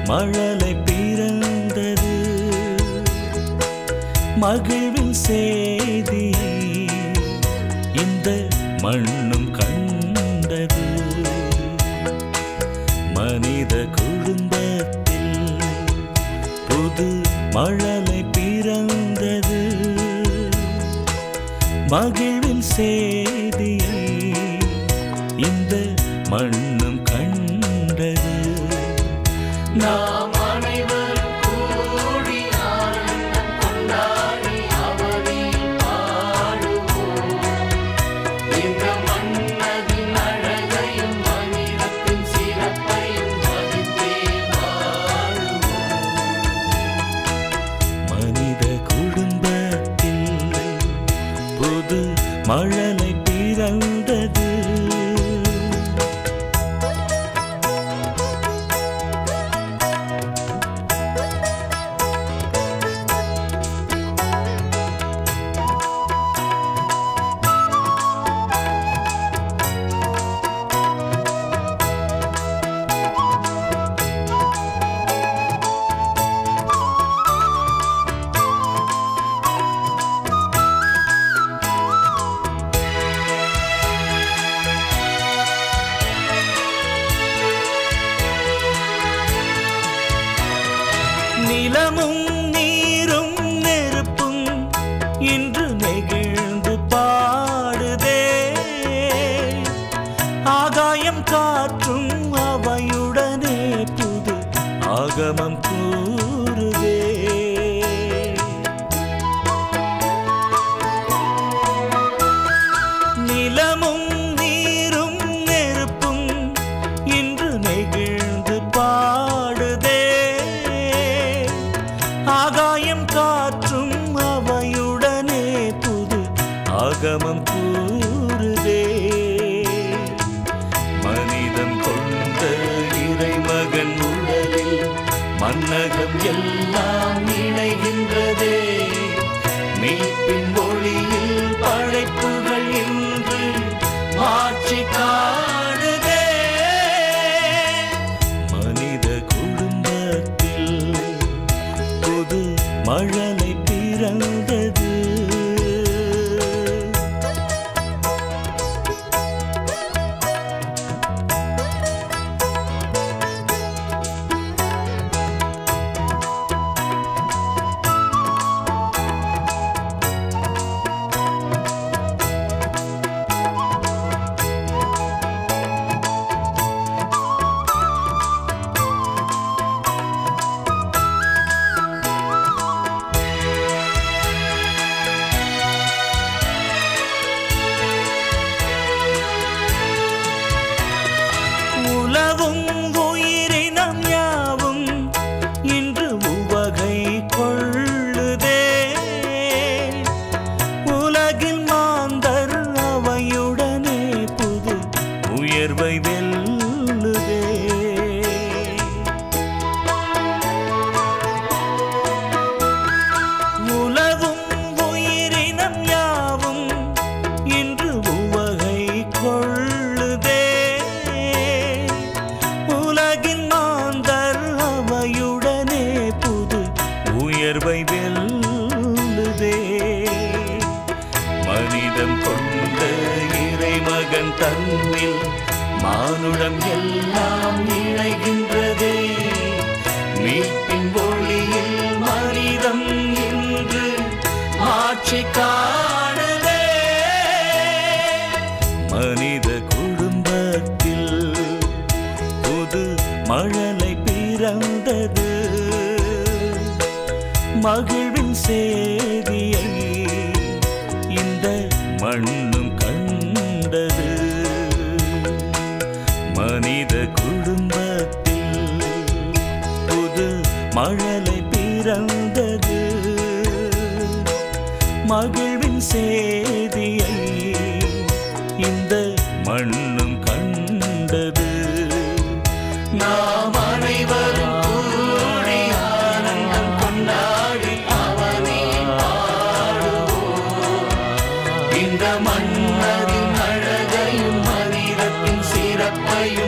மழலை பிறந்தது மகிழ்வின் செய்தியை இந்த மண்ணும் கண்டது மனித குடும்பத்தில் புது மழலை பிறந்தது மகிழ்வின் செய்தியை இந்த மண்ணும் கண்டது நாம் அனைவரும் கூடி ஆனந்தம் கொண்டாடி அவரில் பாடுவோம் இந்த மன்னதின் அழகையும் மனிதத்தின் சிறப்பையும் மதித்தே வாழுவோம் மனித குடும்பத்தில் புது மழலை பிறந்தது நிலமும் நீரும் நெருப்பும் இன்று நெகிழ்ந்து பாடுதே ஆகாயம் காற்றும் அவையுடனே புது ஆகமம் கூறுதே நிலமும் நீரும் நெருப்பும் இன்று நெகிழ்ந்து பாடுதே ஆகாயம் காற்றும் அவையுடனே புது ஆகமம் கூறுதே மனிதம் கொண்ட இறைமகன் உடலில் மன்னகம் எல்லாம் இணைகின்றதே மீட்பின் ஒளியில் படைப்புகள் இன்று ஆட்சி காணுதே மனித குடும்பத்தில் புது மழலை பிறந்தது உலவும் உயிரினம் யாவும் இன்று உவகை கொள்ளுதே உலகில் மாந்தர் அவையுடனே புது உயர்வை வெல்லுதே உலவும் உயிரினம் யாவும் இன்று உவகை கொள்ளுதே உலகின் மாந்தர் அவையுடனே புது உயர்வை வெல்லுதே மனிதம் கொண்ட இறைமகன் தன்னில் மானுடம் எல்லாம் இணைகின்றதே மீட்பின் ஒளியில் மனிதம் இன்று ஆட்சி காணுதே மனித குடும்பத்தில் புது மழலை பிறந்தது மகிழ்வின் சேதியை இந்த மண்ணும் கண்டது மனித குடும்பத்தில் புது மழலை பிறந்தது மகிழ்வின் சேதியை இந்த மண்ணும் கண்டது நாம் அனைவரும் கூடி ஆனந்தம் கொண்டாடி அவனை பாடுவோம். இந்த மன்னரின் அழகையும் மனிதத்தின் சிறப்பையும்